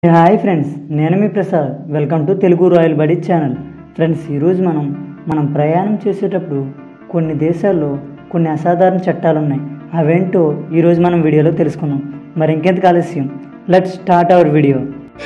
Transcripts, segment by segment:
hi friends నేను మీ Prasad welcome to Telugu royal buddy channel friends ఈరోజు మనం మనం ప్రయాణం చేసేటప్పుడు కొన్ని దేశాల్లో కొన్ని అసాధారణ చట్టాలు ఉన్నాయి అవేంటో ఈరోజు మనం వీడియోలో తెలుసుకుందాం మరి ఇంకెందుకు ఆలస్యం let start our video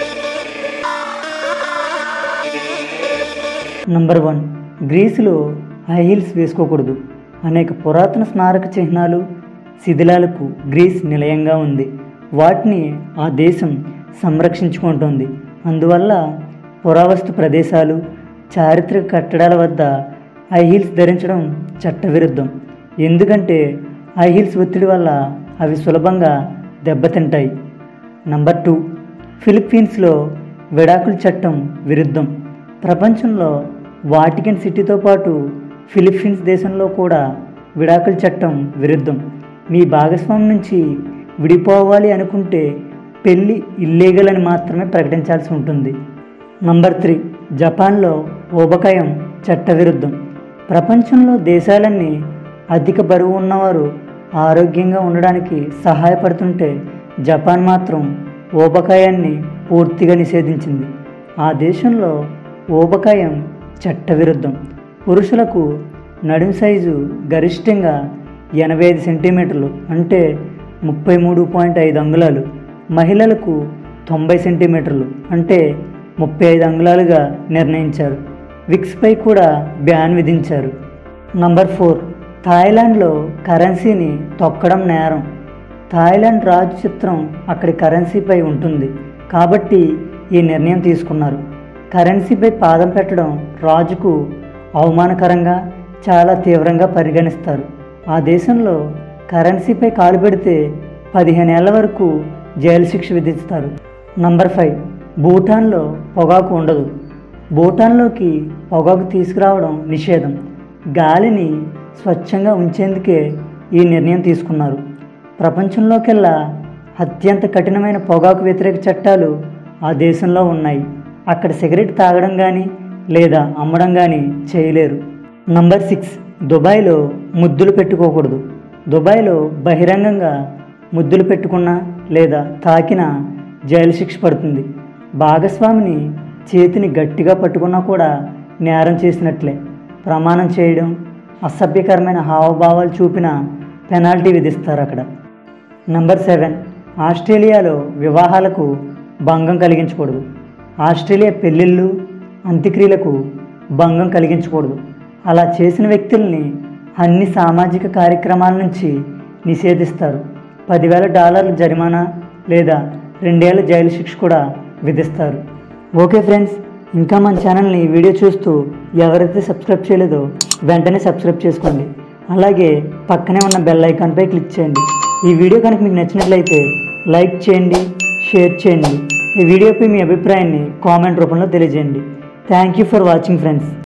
number one గ్రీసులో హై హీల్స్ వేసుకోకూడదు అనేక పురాతన స్మారక చిహ్నాలు శిథిలాలకు గ్రీస్ నిలయంగా ఉంది వాటిని ఆ దేశం సంరక్షించుకుంటోంది అందువల్ల పురావస్తు ప్రదేశాలు చారిత్రక కట్టడాల వద్ద హై హీల్స్ ధరించడం చట్టవిరుద్ధం ఎందుకంటే హై హీల్స్ ఒత్తిడి వల్ల అవి సులభంగా దెబ్బతింటాయి నంబర్ టూ ఫిలిప్పీన్స్లో విడాకుల చట్టం విరుద్ధం ప్రపంచంలో వాటికన్ సిటీతో పాటు ఫిలిప్పీన్స్ దేశంలో కూడా విడాకుల చట్టం విరుద్ధం మీ భాగస్వామి నుంచి విడిపోవాలి అనుకుంటే పెళ్ళి ఇల్లీగల్ అని మాత్రమే ప్రకటించాల్సి ఉంటుంది నంబర్ త్రీ జపాన్లో ఊబకాయం చట్టవిరుద్ధం ప్రపంచంలో దేశాలన్నీ అధిక బరువు ఉన్నవారు ఆరోగ్యంగా ఉండడానికి సహాయపడుతుంటే జపాన్ మాత్రం ఊబకాయాన్ని పూర్తిగా నిషేధించింది ఆ దేశంలో ఊబకాయం చట్టవిరుద్ధం పురుషులకు నడుం సైజు గరిష్టంగా ఎనభై ఐదు సెంటీమీటర్లు అంటే ముప్పై మూడు పాయింట్ ఐదు అంగుళాలు మహిళలకు తొంభై సెంటీమీటర్లు అంటే ముప్పై ఐదు అంగుళాలుగా నిర్ణయించారు విక్స్పై కూడా బ్యాన్ విధించారు నంబర్ ఫోర్ థాయిలాండ్లో కరెన్సీని తొక్కడం నేరం థాయిలాండ్ రాజు చిత్రం అక్కడి కరెన్సీపై ఉంటుంది కాబట్టి ఈ నిర్ణయం తీసుకున్నారు కరెన్సీపై పాదం పెట్టడం రాజుకు అవమానకరంగా చాలా తీవ్రంగా పరిగణిస్తారు ఆ దేశంలో కరెన్సీపై కాలు పెడితే పదిహేను ఏళ్ల వరకు జైలు శిక్ష విధిస్తారు నంబర్ ఫైవ్ భూటాన్లో పొగాకు ఉండదు భూటాన్లోకి పొగాకు తీసుకురావడం నిషేధం గాలిని స్వచ్ఛంగా ఉంచేందుకే ఈ నిర్ణయం తీసుకున్నారు ప్రపంచంలోకెల్లా అత్యంత కఠినమైన పొగాకు వ్యతిరేక చట్టాలు ఆ దేశంలో ఉన్నాయి అక్కడ సిగరెట్ తాగడం కానీ లేదా అమ్మడం కానీ చేయలేరు నంబర్ సిక్స్ దుబాయ్లో ముద్దులు పెట్టుకోకూడదు దుబాయ్లో బహిరంగంగా ముద్దులు పెట్టుకున్నా లేదా తాకినా జైలు శిక్ష పడుతుంది భాగస్వామిని చేతిని గట్టిగా పట్టుకున్నా కూడా నేరం చేసినట్లే ప్రమాణం చేయడం అసభ్యకరమైన హావభావాలు చూపిన పెనాల్టీ విధిస్తారు అక్కడ నంబర్ సెవెన్ ఆస్ట్రేలియాలో వివాహాలకు భంగం కలిగించకూడదు ఆస్ట్రేలియా పెళ్ళిళ్ళు అంత్యక్రియలకు భంగం కలిగించకూడదు అలా చేసిన వ్యక్తుల్ని అన్ని సామాజిక కార్యక్రమాల నుంచి నిషేధిస్తారు పదివేల డాలర్ల జరిమానా లేదా రెండేళ్ల జైలు శిక్ష కూడా విధిస్తారు ఓకే ఫ్రెండ్స్ ఇంకా మన ఛానల్ని వీడియో చూస్తూ ఎవరైతే సబ్స్క్రైబ్ చేయలేదో వెంటనే సబ్స్క్రైబ్ చేసుకోండి అలాగే పక్కనే ఉన్న బెల్ ఐకాన్పై క్లిక్ చేయండి ఈ వీడియో కనుక మీకు నచ్చినట్లయితే లైక్ చేయండి షేర్ చేయండి ఈ వీడియోపై మీ అభిప్రాయాన్ని కామెంట్ రూపంలో తెలియజేయండి thank you for watching friends